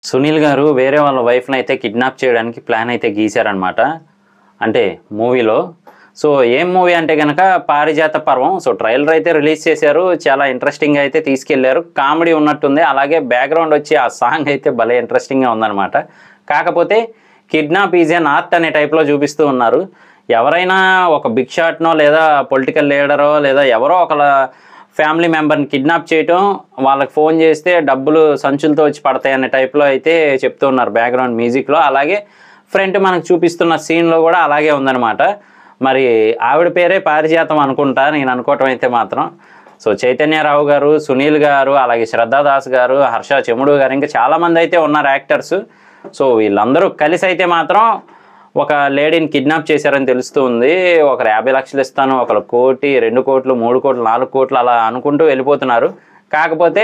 సునీల్ గారు వేరే వాళ్ళ వైఫ్ని అయితే కిడ్నాప్ చేయడానికి ప్లాన్ అయితే గీశారనమాట అంటే మూవీలో సో ఏం మూవీ అంటే కనుక పారిజాత పర్వం సో ట్రైలర్ అయితే రిలీజ్ చేశారు చాలా ఇంట్రెస్టింగ్గా అయితే తీసుకెళ్లారు కామెడీ ఉన్నట్టుంది అలాగే బ్యాక్గ్రౌండ్ వచ్చి ఆ సాంగ్ అయితే భలే ఇంట్రెస్టింగ్గా ఉందన్నమాట కాకపోతే కిడ్నాప్ ఈజ్ ఎన్ ఆర్ట్ అనే టైప్లో చూపిస్తూ ఉన్నారు ఎవరైనా ఒక బిగ్ షాట్నో లేదా పొలిటికల్ లీడరో లేదా ఎవరో ఒకళ్ళ ఫ్యామిలీ మెంబర్ని కిడ్నాప్ చేయటం వాళ్ళకి ఫోన్ చేస్తే డబ్బులు సంచులతో వచ్చి పడతాయి అనే టైప్లో అయితే చెప్తూ ఉన్నారు బ్యాక్గ్రౌండ్ మ్యూజిక్లో అలాగే ఫ్రంట్ మనకు చూపిస్తున్న సీన్లో కూడా అలాగే ఉందన్నమాట మరి ఆవిడ పేరే పారిజాతం అనుకుంటా నేను అనుకోవటం అయితే మాత్రం సో చైతన్యరావు గారు సునీల్ గారు అలాగే శ్రద్ధాదాస్ గారు హర్ష చెముడు గారు ఇంకా చాలామంది అయితే ఉన్నారు యాక్టర్స్ సో వీళ్ళందరూ కలిసి అయితే మాత్రం ఒక లేడీని కిడ్నాప్ చేశారని తెలుస్తూ ఉంది ఒకరు యాభై లక్షలు ఇస్తాను ఒకరు కోటి రెండు కోట్లు మూడు కోట్లు నాలుగు కోట్లు అలా అనుకుంటూ వెళ్ళిపోతున్నారు కాకపోతే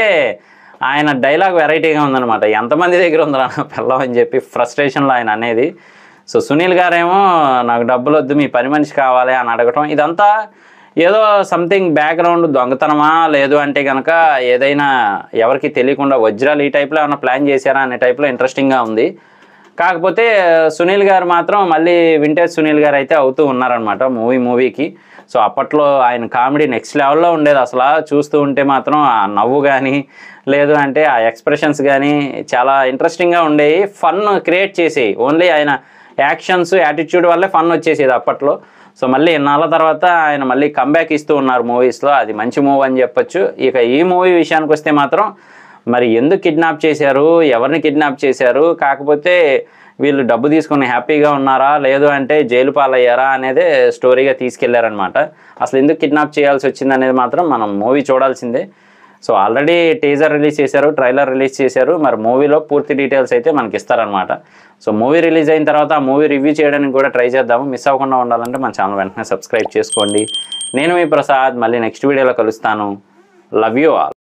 ఆయన డైలాగ్ వెరైటీగా ఉందన్నమాట ఎంతమంది దగ్గర ఉందా పిల్లం అని చెప్పి ఫ్రస్ట్రేషన్లో ఆయన అనేది సో సునీల్ గారేమో నాకు డబ్బులు వద్దు మీ పని మనిషి కావాలి అని అడగటం ఇదంతా ఏదో సంథింగ్ బ్యాక్గ్రౌండ్ దొంగతనమా లేదు అంటే కనుక ఏదైనా ఎవరికి తెలియకుండా వజ్రాలు ఈ టైప్లో ఏమైనా ప్లాన్ చేశారా అనే టైప్లో ఇంట్రెస్టింగ్గా ఉంది కాకపోతే సునీల్ గారు మాత్రం మళ్ళీ వింటేజ్ సునీల్ గారు అయితే అవుతూ ఉన్నారనమాట మూవీ మూవీకి సో అప్పట్లో ఆయన కామెడీ నెక్స్ట్ లెవెల్లో ఉండేది అసలు చూస్తూ ఉంటే మాత్రం ఆ నవ్వు కానీ లేదు అంటే ఆ ఎక్స్ప్రెషన్స్ కానీ చాలా ఇంట్రెస్టింగ్గా ఉండేవి ఫన్ క్రియేట్ చేసేవి ఓన్లీ ఆయన యాక్షన్స్ యాటిట్యూడ్ వల్లే ఫన్ వచ్చేసేది అప్పట్లో సో మళ్ళీ ఇన్నాళ్ళ తర్వాత ఆయన మళ్ళీ కంబ్యాక్ ఇస్తూ ఉన్నారు మూవీస్లో అది మంచి మూవీ అని చెప్పొచ్చు ఇక ఈ మూవీ విషయానికి వస్తే మాత్రం మరి ఎందుకు కిడ్నాప్ చేశారు ఎవరిని కిడ్నాప్ చేశారు కాకపోతే వీళ్ళు డబ్బు తీసుకొని హ్యాపీగా ఉన్నారా లేదు అంటే జైలు పాలయ్యారా అనేదే స్టోరీగా తీసుకెళ్లారనమాట అసలు ఎందుకు కిడ్నాప్ చేయాల్సి వచ్చింది అనేది మాత్రం మనం మూవీ చూడాల్సిందే సో ఆల్రెడీ టీజర్ రిలీజ్ చేశారు ట్రైలర్ రిలీజ్ చేశారు మరి మూవీలో పూర్తి డీటెయిల్స్ అయితే మనకి ఇస్తారనమాట సో మూవీ రిలీజ్ అయిన తర్వాత ఆ మూవీ రివ్యూ చేయడానికి కూడా ట్రై చేద్దాము మిస్ అవ్వకుండా ఉండాలంటే మన ఛానల్ వెంటనే సబ్స్క్రైబ్ చేసుకోండి నేను మీ ప్రసాద్ మళ్ళీ నెక్స్ట్ వీడియోలో కలుస్తాను లవ్ యూ ఆల్